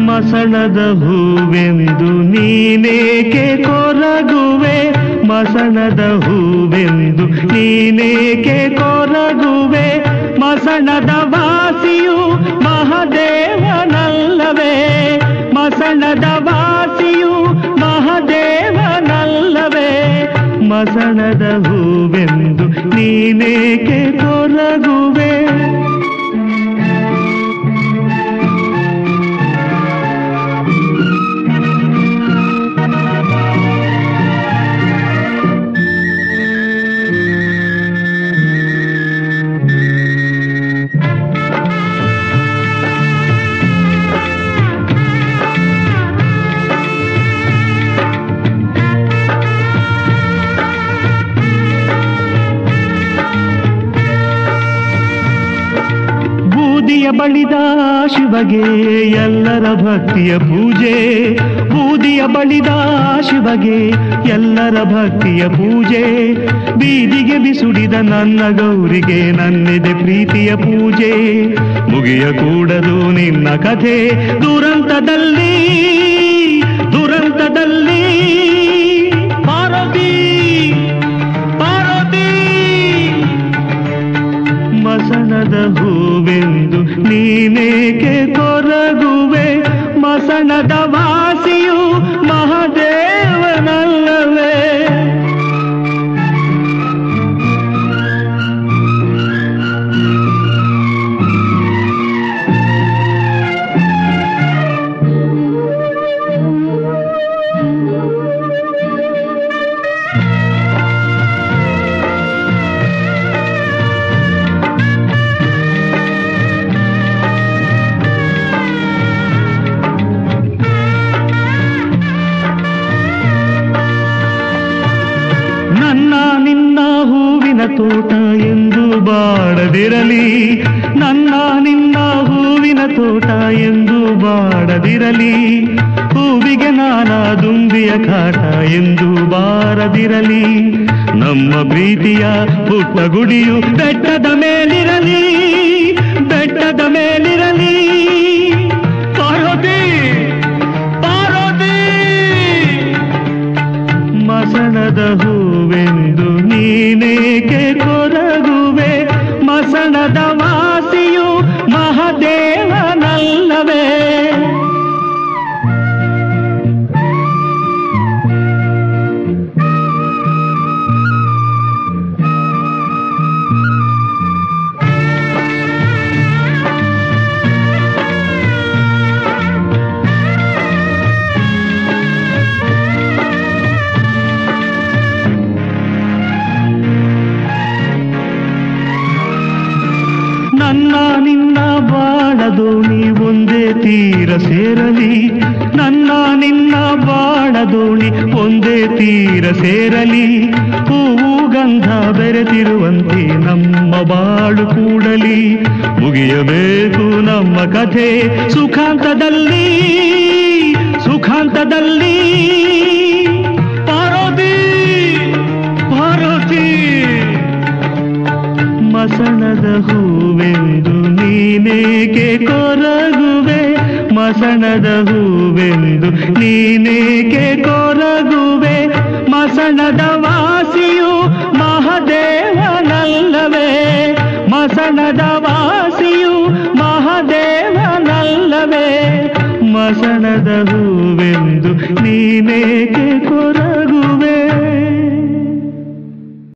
ಮಸಣದ ಹೂವೆಂದು ನೀನೇಕೆ ಕೊರಗುವೆ ಮಸಣದ ಹೂವೆಂದು ನೀನೇಕೆ ಕೊರಗುವೆ ಮಸಣದ ವಾಸಿಯು ಮಹದೇವನಲ್ಲವೇ ಮಸಣದ ವಾಸಿಯು ಮಹದೇವನಲ್ಲವೇ ಮಸಣದ ಹೂವೆಂದು ನೀನೇಕೆ ಕೊರಗುವೆ ಬೂದಿಯ ಬಳಿದ ಶಿವಗೆ ಎಲ್ಲರ ಭಕ್ತಿಯ ಪೂಜೆ ಬೂದಿಯ ಬಳಿದ ಶಿವಗೆ ಎಲ್ಲರ ಭಕ್ತಿಯ ಪೂಜೆ ಬೀದಿಗೆ ಬಿಸುಡಿದ ನನ್ನ ಗೌರಿಗೆ ನನ್ನೆದೆ ಪ್ರೀತಿಯ ಪೂಜೆ ಮುಗಿಯ ಕೂಡದು ನಿನ್ನ ಕಥೆ ದುರಂತದಲ್ಲಿ ದುರಂತದಲ್ಲಿ ಪಾರ್ವತಿ ಪಾರ್ವತಿ ಮಸಣದ ಹೂವೆಂದು ನೀನೇಕೆ ಕೊರಗುವೆ ಮಸಣದ ವಾಸಿಯು ಮಹಾದೇವನಲ್ಲವೇ ನನ್ನ ನಿನ್ನ ಹೂವಿನ ತೋಟ ಎಂದು ಬಾಡದಿರಲಿ ನನ್ನ ನಿನ್ನ ಹೂವಿನ ತೋಟ ಎಂದು ಬಾಡದಿರಲಿ ಹೂವಿಗೆ ನಾನಾ ದುಂಬಿಯ ಕಾಟ ಎಂದು ಬಾರದಿರಲಿ ನಮ್ಮ ಪ್ರೀತಿಯ ಪುಟ್ಟ ಗುಡಿಯು ಬೆಟ್ಟದ ಮೇಲಿರಲಿ ಬೆಟ್ಟದ ಮೇಲಿರಲಿ ಪಾರ್ವತಿ ಪಾರ್ವತಿ ಮಸಣದ ಹೂವೆಂದು ನೀನೇಕೆ ಕೊರಗುವೆ ಮಸಣದ ವಾಸಿಯು ಮಹದೇವನಲ್ಲವೇ ನನ್ನ ನಿನ್ನ ಬಾಳದೋಣಿ ಒಂದೇ ತೀರ ಸೇರಲಿ ನನ್ನ ನಿನ್ನ ಬಾಳದೋಣಿ ಒಂದೇ ತೀರ ಸೇರಲಿ ಹೂವು ಗಂಧ ಬೆರೆತಿರುವಂತೆ ನಮ್ಮ ಬಾಳು ಕೂಡಲಿ ಮುಗಿಯಬೇಕು ನಮ್ಮ ಕಥೆ ಸುಖಾಂತದಲ್ಲಿ ಸುಖಾಂತದಲ್ಲಿ ಪಾರ್ವತಿ ಪಾರ್ವತಿ ಮಸಣದ ಹೂವೆಂದು ನೀನೇಕೆ ಕೊರಗುವೆ ಮಸಣದ ಹೂವೆಂದು ನೀನೇಕೆ ಕೊರಗುವೆ ಮಸಣದ ವಾಸಿಯು ಮಹದೇವನಲ್ಲವೇ ಮಸಣದ ವಾಸಿಯು ಮಹದೇವನಲ್ಲವೇ ಮಸಣದ ಹೂವೆಂದು ನೀನೇಕೆ